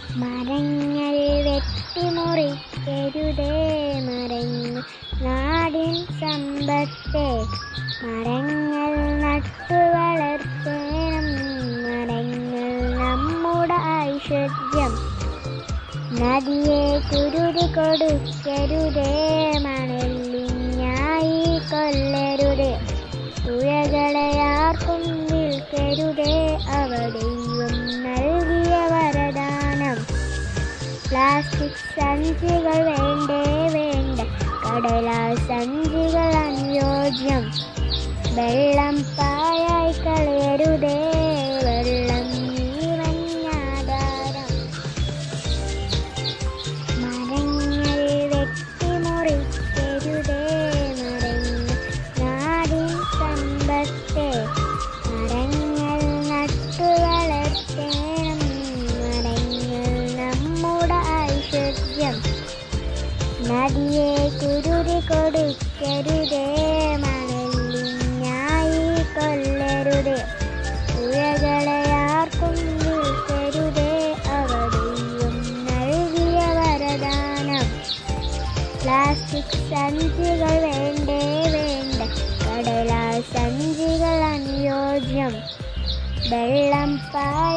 മരങ്ങൾ വെട്ടിമുറിക്കരുതേ മരങ്ങൾ നാടിൻ സമ്പത്തെ മരങ്ങൾ നട്ടു വളർത്തേണം മരങ്ങൾ നമ്മുടെ ഐശ്വര്യം നദിയെ കുരുതി കൊടുക്കരുതേ മണലിഞ്ഞായി കൊല്ലരുതേ പുഴകളെ ആർക്കും വിൽക്കരുതേ അവ ദൈവം നൽകിയ വരദാനം പ്ലാസ്റ്റിക് സഞ്ചികൾ വേണ്ടേ വേണ്ട കടലാ സഞ്ചികൾ അനുയോജ്യം വെള്ളം പായായി കളയരുതേ വെള്ളം ജീവനാധാരം മരങ്ങൾ വെട്ടിമുറിക്കരുതേ മരങ്ങൾ നാടിൻ സമ്പത്തെ മരങ്ങൾ നട്ടു വളർത്തേണം മരങ്ങൾ നമ്മുടെ ഐശ്വര്യം നദിയെ കുരുതി കൊടുക്കരുതേ മണലിഞ്ഞായി കൊല്ലരുതേ പുഴകളെ ആർക്കും വിൽക്കരുതേ അവ ദൈവം നൽകിയ വരദാനം പ്ലാസ്റ്റിക് സഞ്ചികൾ വേണ്ടേ വേണ്ട കടലാ സഞ്ചികൾ അനുയോജ്യം വെള്ളം പാ